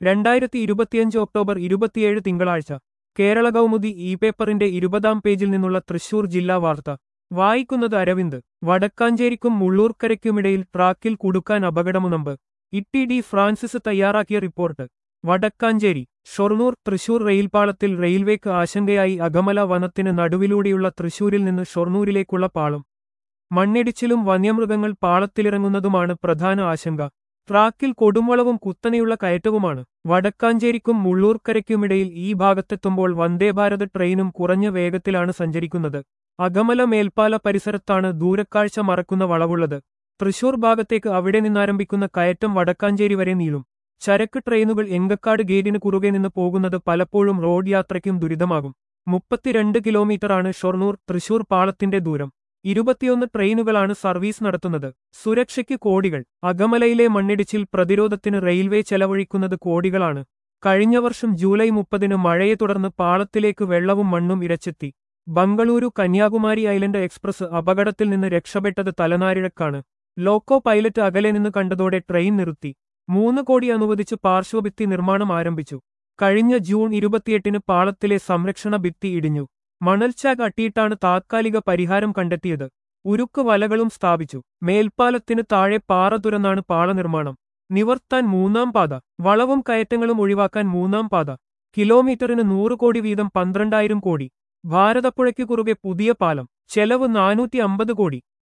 രണ്ടായിരത്തി ഇരുപത്തിയഞ്ച് ഒക്ടോബർ ഇരുപത്തിയേഴ് തിങ്കളാഴ്ച കേരള കൗമുദി ഇ പേപ്പറിന്റെ ഇരുപതാം പേജിൽ നിന്നുള്ള തൃശൂർ ജില്ലാ വാർത്ത വായിക്കുന്നത് അരവിന്ദ് വടക്കാഞ്ചേരിക്കും മുള്ളൂർക്കരയ്ക്കുമിടയിൽ ട്രാക്കിൽ കുടുക്കാൻ അപകടമുനമ്പ് ഇട്ടി ഡി ഫ്രാൻസിസ് തയ്യാറാക്കിയ റിപ്പോർട്ട് വടക്കാഞ്ചേരി ഷൊർണൂർ തൃശൂർ റെയിൽപാളത്തിൽ റെയിൽവേക്ക് ആശങ്കയായി അകമല വനത്തിന് നടുവിലൂടെയുള്ള തൃശൂരിൽ നിന്ന് ഷൊർണൂരിലേക്കുള്ള പാളം മണ്ണിടിച്ചിലും വന്യമൃഗങ്ങൾ പാളത്തിലിറങ്ങുന്നതുമാണ് പ്രധാന ആശങ്ക ട്രാക്കിൽ കൊടുംവളവും കുത്തനെയുള്ള കയറ്റവുമാണ് വടക്കാഞ്ചേരിക്കും മുള്ളൂർക്കരയ്ക്കുമിടയിൽ ഈ ഭാഗത്തെത്തുമ്പോൾ വന്ദേഭാരത് ട്രെയിനും കുറഞ്ഞ വേഗത്തിലാണ് സഞ്ചരിക്കുന്നത് അകമല മേൽപ്പാല പരിസരത്താണ് ദൂരക്കാഴ്ച മറക്കുന്ന വളവുള്ളത് തൃശൂർ ഭാഗത്തേക്ക് അവിടെ നിന്നാരംഭിക്കുന്ന കയറ്റം വടക്കാഞ്ചേരി വരെ നീളും ചരക്ക് ട്രെയിനുകൾ എങ്കക്കാട് ഗേറ്റിന് കുറുകെ നിന്ന് പോകുന്നത് പലപ്പോഴും റോഡ് യാത്രയ്ക്കും ദുരിതമാകും മുപ്പത്തിരണ്ട് കിലോമീറ്ററാണ് ഷൊർണൂർ തൃശൂർ പാളത്തിന്റെ ദൂരം ഇരുപത്തിയൊന്ന് ട്രെയിനുകളാണ് സർവീസ് നടത്തുന്നത് സുരക്ഷയ്ക്ക് കോടികൾ അകമലയിലെ മണ്ണിടിച്ചിൽ പ്രതിരോധത്തിന് റെയിൽവേ ചെലവഴിക്കുന്നത് കോടികളാണ് കഴിഞ്ഞ വർഷം ജൂലൈ മുപ്പതിന് മഴയെ തുടർന്ന് പാളത്തിലേക്ക് വെള്ളവും മണ്ണും ഇരച്ചെത്തി ബംഗളൂരു കന്യാകുമാരി ഐലൻഡ് എക്സ്പ്രസ് അപകടത്തിൽ നിന്ന് രക്ഷപ്പെട്ടത് തലനാരിഴക്കാണ് ലോക്കോ പൈലറ്റ് അകലെ നിന്ന് കണ്ടതോടെ ട്രെയിൻ നിർത്തി മൂന്ന് കോടി അനുവദിച്ച് പാർശ്വഭിത്തി നിർമ്മാണം ആരംഭിച്ചു കഴിഞ്ഞ ജൂൺ ഇരുപത്തിയെട്ടിന് പാളത്തിലെ സംരക്ഷണ ഭിത്തി ഇടിഞ്ഞു മണൽച്ചാക്ക് അട്ടിയിട്ടാണ് താത്കാലിക പരിഹാരം കണ്ടെത്തിയത് ഉരുക്ക് വലകളും സ്ഥാപിച്ചു മേൽപ്പാലത്തിന് താഴെ പാറ തുറന്നാണ് പാള നിർമ്മാണം നിവർത്താൻ മൂന്നാം പാത വളവും കയറ്റങ്ങളും ഒഴിവാക്കാൻ മൂന്നാം പാത കിലോമീറ്ററിന് നൂറ് കോടി വീതം പന്ത്രണ്ടായിരം കോടി ഭാരതപ്പുഴയ്ക്ക് കുറുകെ പുതിയ പാലം ചെലവ് നാനൂറ്റി അമ്പത് കോടി